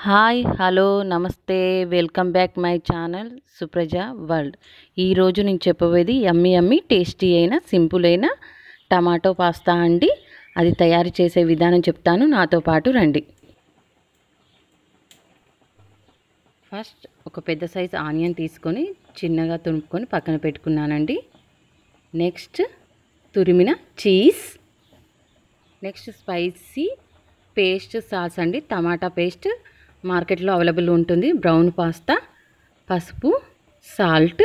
hi hello namaste welcome back my channel Supraja world ఈరోజు నేను చెప్పబోయేది యమ్మి యమ్మి టేస్టీ అయిన సింపుల్ అయిన టమాటో పాస్తా అండి అది తయారు చేసే విధానం చెప్తాను నాతో పాటు రండి ఫస్ట్ ఒక పెద్ద సైజు ఆనియన్ తీసుకొని చిన్నగా తురుముకొని పక్కన పెట్టుకున్నానండి నెక్స్ట్ తురిమిన cheese next spicy paste sauce అండి టమాటా పేస్ట్ మార్కెట్లో అవైలబుల్ ఉంటుంది బ్రౌన్ పాస్తా పసుపు సాల్ట్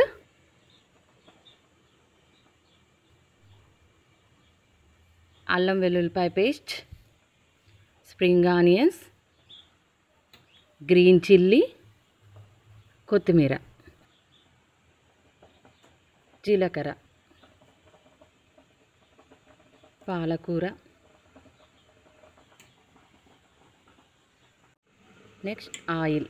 అల్లం వెల్లుల్లిపాయ paste spring onions green chilli కొత్తిమీర జీలకర్ర పాలకూర నెక్స్ట్ ఆయిల్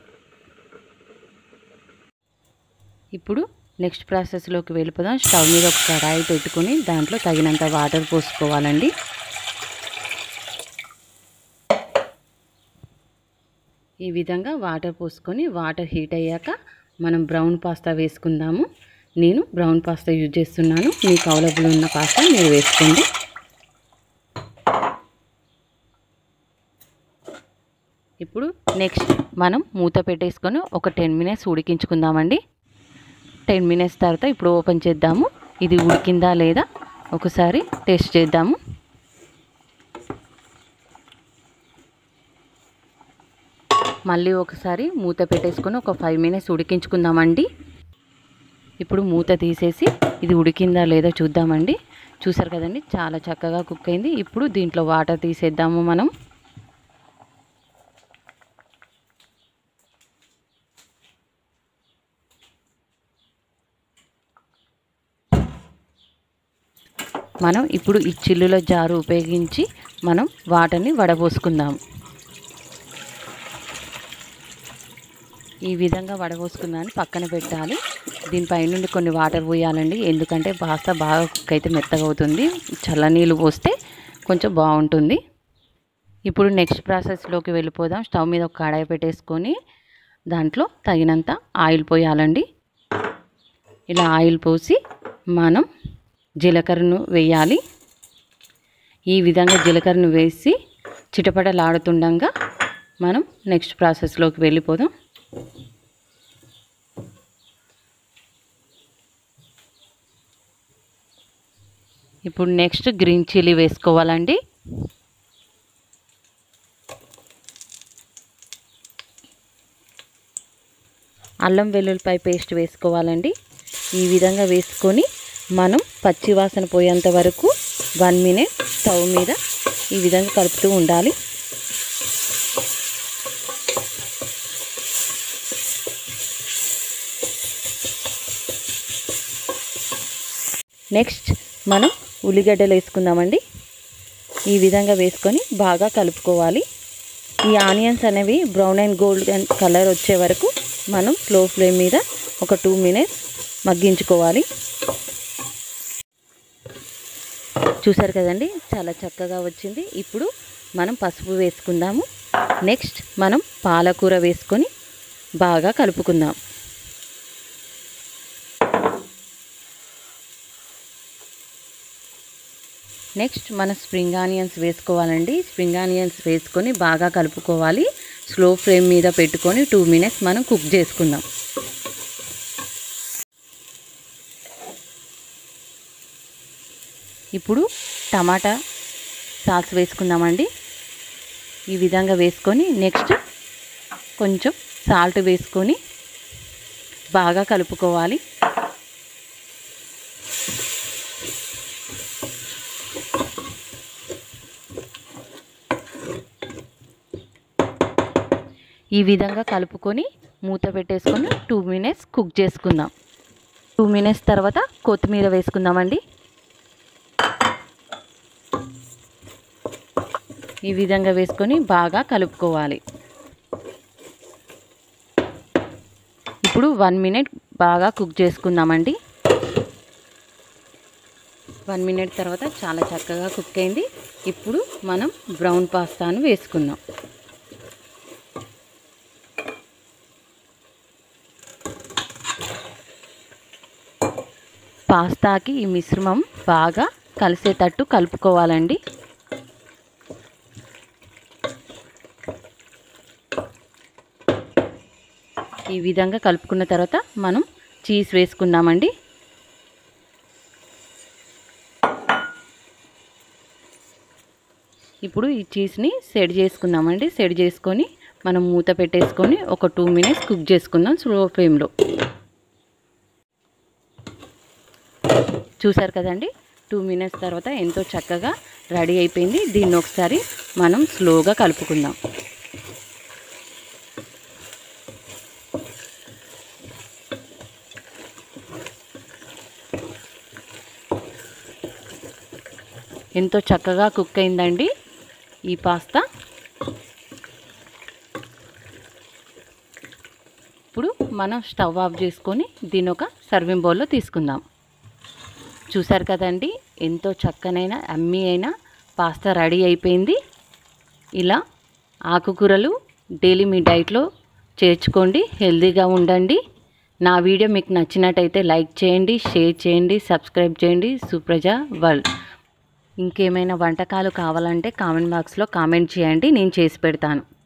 ఇప్పుడు నెక్స్ట్ ప్రాసెస్లోకి వెళ్ళిపోదాం స్టవ్ మీద ఒక కడాయి పెట్టుకొని దాంట్లో తగినంత వాటర్ పోసుకోవాలండి ఈ విధంగా వాటర్ పోసుకొని వాటర్ హీట్ అయ్యాక మనం బ్రౌన్ పాస్తా వేసుకుందాము నేను బ్రౌన్ పాస్తా యూజ్ చేస్తున్నాను మీకు అవైలబుల్ ఉన్న పాస్తా మీరు వేసుకోండి ఇప్పుడు నెక్స్ట్ మనం మూత పెట్టేసుకొని ఒక టెన్ మినిట్స్ ఉడికించుకుందామండి టెన్ మినిట్స్ తర్వాత ఇప్పుడు ఓపెన్ చేద్దాము ఇది ఉడికిందా లేదా ఒకసారి టేస్ట్ చేద్దాము మళ్ళీ ఒకసారి మూత పెట్టేసుకొని ఒక ఫైవ్ మినిట్స్ ఉడికించుకుందామండి ఇప్పుడు మూత తీసేసి ఇది ఉడికిందా లేదా చూద్దామండి చూసారు కదండి చాలా చక్కగా కుక్ అయింది ఇప్పుడు దీంట్లో వాటర్ తీసేద్దాము మనం మనం ఇప్పుడు ఈ చిల్లుల జారు ఉపయోగించి మనం వాటర్ని వడబోసుకుందాం ఈ విధంగా వడబోసుకుందాన్ని పక్కన పెట్టాలి దీనిపై నుండి కొన్ని వాటర్ పోయాలండి ఎందుకంటే పాస్తా బాగా కుక్ అయితే మెత్తగా అవుతుంది చల్లనీళ్ళు పోస్తే కొంచెం బాగుంటుంది ఇప్పుడు నెక్స్ట్ ప్రాసెస్లోకి వెళ్ళిపోదాం స్టవ్ మీద ఒక కడాయి పెట్టేసుకొని దాంట్లో తగినంత ఆయిల్ పోయాలండి ఇలా ఆయిల్ పోసి మనం జీలకర్రను వేయాలి ఈ విధంగా జీలకర్రను వేసి చిటపటలాడుతుండగా మనం నెక్స్ట్ ప్రాసెస్లోకి వెళ్ళిపోదాం ఇప్పుడు నెక్స్ట్ గ్రీన్ చిల్లీ వేసుకోవాలండి అల్లం వెల్లుల్లిపాయ పేస్ట్ వేసుకోవాలండి ఈ విధంగా వేసుకొని మనం పచ్చి వాసన పోయేంత వరకు వన్ మినిట్ స్టవ్ మీద ఈ విధంగా కలుపుతూ ఉండాలి నెక్స్ట్ మనం ఉల్లిగడ్డలు వేసుకుందామండి ఈ విధంగా వేసుకొని బాగా కలుపుకోవాలి ఈ ఆనియన్స్ అనేవి బ్రౌన్ అండ్ గోల్డెన్ కలర్ వచ్చే వరకు మనం స్లో ఫ్లేమ్ మీద ఒక టూ మినిట్స్ మగ్గించుకోవాలి చూసారు కదండి చాలా చక్కగా వచ్చింది ఇప్పుడు మనం పసుపు వేసుకుందాము నెక్స్ట్ మనం పాలకూర వేసుకొని బాగా కలుపుకుందాం నెక్స్ట్ మన స్ప్రింగ్ ఆనియన్స్ వేసుకోవాలండి స్ప్రింగ్ ఆనియన్స్ వేసుకొని బాగా కలుపుకోవాలి స్లో ఫ్లేమ్ మీద పెట్టుకొని టూ మినిట్స్ మనం కుక్ చేసుకుందాం ఇప్పుడు టమాటా సాస్ వేసుకుందామండి ఈ విధంగా వేసుకొని నెక్స్ట్ కొంచెం సాల్ట్ వేసుకొని బాగా కలుపుకోవాలి ఈ విధంగా కలుపుకొని మూత పెట్టేసుకొని టూ మినిట్స్ కుక్ చేసుకుందాం టూ మినిట్స్ తర్వాత కొత్తిమీర వేసుకుందామండి ఈ విధంగా వేసుకొని బాగా కలుపుకోవాలి ఇప్పుడు వన్ మినిట్ బాగా కుక్ చేసుకుందామండి వన్ మినిట్ తర్వాత చాలా చక్కగా కుక్ అయింది ఇప్పుడు మనం బ్రౌన్ పాస్తాను వేసుకుందాం పాస్తాకి ఈ మిశ్రమం బాగా కలిసేటట్టు కలుపుకోవాలండి ఈ విధంగా కలుపుకున్న తర్వాత మనం చీజ్ వేసుకుందామండి ఇప్పుడు ఈ చీజ్ని సెట్ చేసుకుందామండి సెట్ చేసుకొని మనం మూత పెట్టేసుకొని ఒక టూ మినిట్స్ కుక్ చేసుకుందాం స్లో ఫ్లేమ్లో చూసారు కదండి టూ మినిట్స్ తర్వాత ఎంతో చక్కగా రెడీ అయిపోయింది దీన్ని ఒకసారి మనం స్లోగా కలుపుకుందాం ఎంతో చక్కగా కుక్ అయిందండి ఈ పాస్తా ఇప్పుడు మనం స్టవ్ ఆఫ్ చేసుకొని దీని ఒక సర్వింగ్ బౌల్లో తీసుకుందాం చూసారు కదండి ఎంతో చక్కనైన అమ్మి అయిన పాస్తా రెడీ అయిపోయింది ఇలా ఆకుకూరలు డైలీ మీ డైట్లో చేర్చుకోండి హెల్తీగా ఉండండి నా వీడియో మీకు నచ్చినట్టయితే లైక్ చేయండి షేర్ చేయండి సబ్స్క్రైబ్ చేయండి సుప్రజ వరల్డ్ ఇంకేమైనా వంటకాలు కావాలంటే కామెంట్ బాక్స్లో కామెంట్ చేయండి నేను చేసి పెడతాను